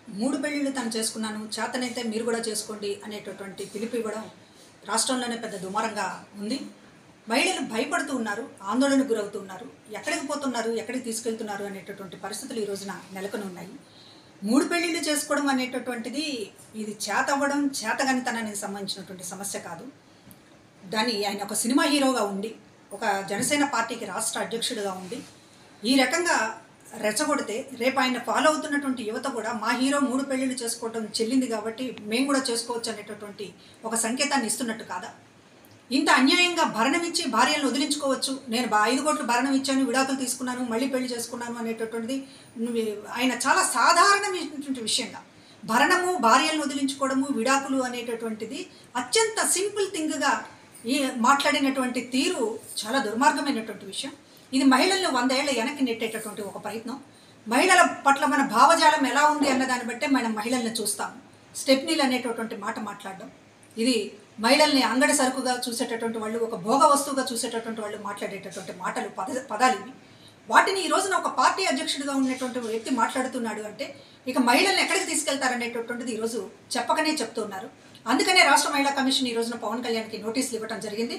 మూడు పెళ్ళిళ్ళు తను చేసుకున్నాను చేతనైతే మీరు కూడా చేసుకోండి అనేటటువంటి పిలుపు ఇవ్వడం రాష్ట్రంలోనే పెద్ద దుమారంగా ఉంది మహిళలు భయపడుతూ ఉన్నారు ఆందోళనకు గురవుతూ ఉన్నారు ఎక్కడికి పోతున్నారు ఎక్కడికి తీసుకెళ్తున్నారు అనేటటువంటి పరిస్థితులు ఈ రోజున నెలకొని ఉన్నాయి మూడు పెళ్ళిళ్ళు చేసుకోవడం అనేటటువంటిది ఇది చేత అవ్వడం చేతగానితనానికి సంబంధించినటువంటి సమస్య కాదు దాన్ని ఆయన ఒక సినిమా హీరోగా ఉండి ఒక జనసేన పార్టీకి రాష్ట్ర అధ్యక్షుడిగా ఉండి ఈ రకంగా రెచ్చగొడితే రేపు ఆయన ఫాలో అవుతున్నటువంటి యువత కూడా మా హీరో మూడు పెళ్ళిళ్ళు చేసుకోవడం చెల్లింది కాబట్టి మేము కూడా చేసుకోవచ్చు అనేటటువంటి ఒక సంకేతాన్ని ఇస్తున్నట్టు కాదా ఇంత అన్యాయంగా భరణం ఇచ్చి భార్యలను వదిలించుకోవచ్చు నేను బా ఐదు కోట్లు భరణం ఇచ్చాను విడాకులు తీసుకున్నాను మళ్ళీ పెళ్లి చేసుకున్నాను అనేటటువంటిది నువ్వు ఆయన చాలా సాధారణమైనటువంటి విషయంగా భరణము భార్యలను వదిలించుకోవడము విడాకులు అనేటటువంటిది అత్యంత సింపుల్ థింగ్గా ఈ మాట్లాడినటువంటి తీరు చాలా దుర్మార్గమైనటువంటి విషయం ఇది మహిళలను వందేళ్ల వెనక్కి నెట్టేటటువంటి ఒక ప్రయత్నం మహిళల పట్ల మన భావజాలం ఎలా ఉంది అన్న దాన్ని బట్టే మనం మహిళల్ని చూస్తాం స్టెప్నీలు అనేటటువంటి మాట మాట్లాడడం ఇది మహిళల్ని అంగడి సరుకుగా చూసేటటువంటి వాళ్ళు ఒక భోగ వస్తువుగా చూసేటటువంటి వాళ్ళు మాట్లాడేటటువంటి మాటలు పద పదాలు ఇవి వాటిని ఈ రోజున ఒక పార్టీ అధ్యక్షుడిగా ఉన్నటువంటి వ్యక్తి మాట్లాడుతున్నాడు అంటే ఇక మహిళల్ని ఎక్కడికి తీసుకెళ్తారనేటటువంటిది ఈరోజు చెప్పకనే చెప్తున్నారు అందుకనే రాష్ట్ర మహిళా కమిషన్ ఈ రోజున పవన్ కళ్యాణ్కి నోటీసులు ఇవ్వడం జరిగింది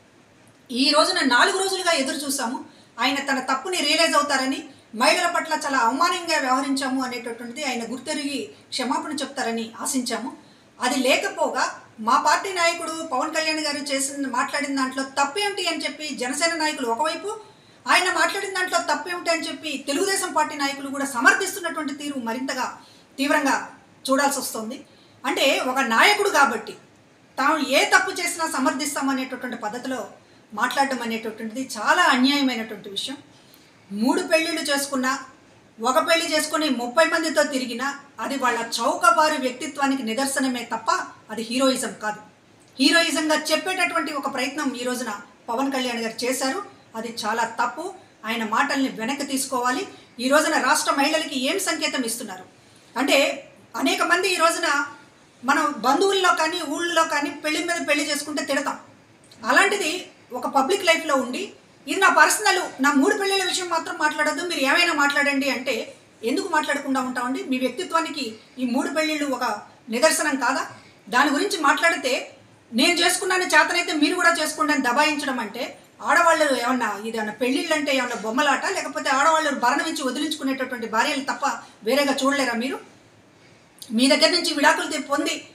ఈ రోజున నాలుగు రోజులుగా ఎదురు చూసాము ఆయన తన తప్పుని రియలైజ్ అవుతారని మహిళల పట్ల చాలా అవమానంగా వ్యవహరించాము అనేటటువంటిది ఆయన గుర్తెరిగి క్షమాపణ చెప్తారని ఆశించాము అది లేకపోగా మా పార్టీ నాయకుడు పవన్ కళ్యాణ్ గారు చేసిన మాట్లాడిన దాంట్లో తప్పేమిటి అని చెప్పి జనసేన నాయకులు ఒకవైపు ఆయన మాట్లాడిన దాంట్లో తప్పేమిటి అని చెప్పి తెలుగుదేశం పార్టీ నాయకులు కూడా సమర్థిస్తున్నటువంటి తీరు మరింతగా తీవ్రంగా చూడాల్సి వస్తుంది అంటే ఒక నాయకుడు కాబట్టి తాము ఏ తప్పు చేసినా సమర్థిస్తామనేటటువంటి పద్ధతిలో మాట్లాడడం అనేటటువంటిది చాలా అన్యాయమైనటువంటి విషయం మూడు పెళ్ళిళ్ళు చేసుకున్నా ఒక పెళ్లి చేసుకుని ముప్పై మందితో తిరిగినా అది వాళ్ళ చౌకబారు వ్యక్తిత్వానికి నిదర్శనమే తప్ప అది హీరోయిజం కాదు హీరోయిజంగా చెప్పేటటువంటి ఒక ప్రయత్నం ఈ రోజున పవన్ కళ్యాణ్ గారు చేశారు అది చాలా తప్పు ఆయన మాటల్ని వెనక్కి తీసుకోవాలి ఈ రోజున రాష్ట్ర మహిళలకి ఏం సంకేతం ఇస్తున్నారు అంటే అనేక మంది ఈ రోజున మనం బంధువుల్లో కానీ ఊళ్ళో కానీ పెళ్లి మీద పెళ్లి చేసుకుంటే తిడతాం అలాంటిది ఒక పబ్లిక్ లైఫ్లో ఉండి ఇది నా పర్సనల్ నా మూడు పెళ్ళిళ్ళ విషయం మాత్రం మాట్లాడొద్దు మీరు ఏమైనా మాట్లాడండి అంటే ఎందుకు మాట్లాడకుండా ఉంటామండి మీ వ్యక్తిత్వానికి ఈ మూడు పెళ్ళిళ్ళు ఒక నిదర్శనం కాదా దాని గురించి మాట్లాడితే నేను చేసుకున్నాను చేతనైతే మీరు కూడా చేసుకోండి అని దబాయించడం అంటే ఆడవాళ్ళు ఏమన్నా ఇది ఏమన్నా పెళ్ళిళ్ళు అంటే ఏమన్నా బొమ్మలాట లేకపోతే ఆడవాళ్ళు భరణం ఇచ్చి వదిలించుకునేటటువంటి భార్యలు తప్ప వేరేగా చూడలేరా మీరు మీ దగ్గర నుంచి విడాకులు తె- పొంది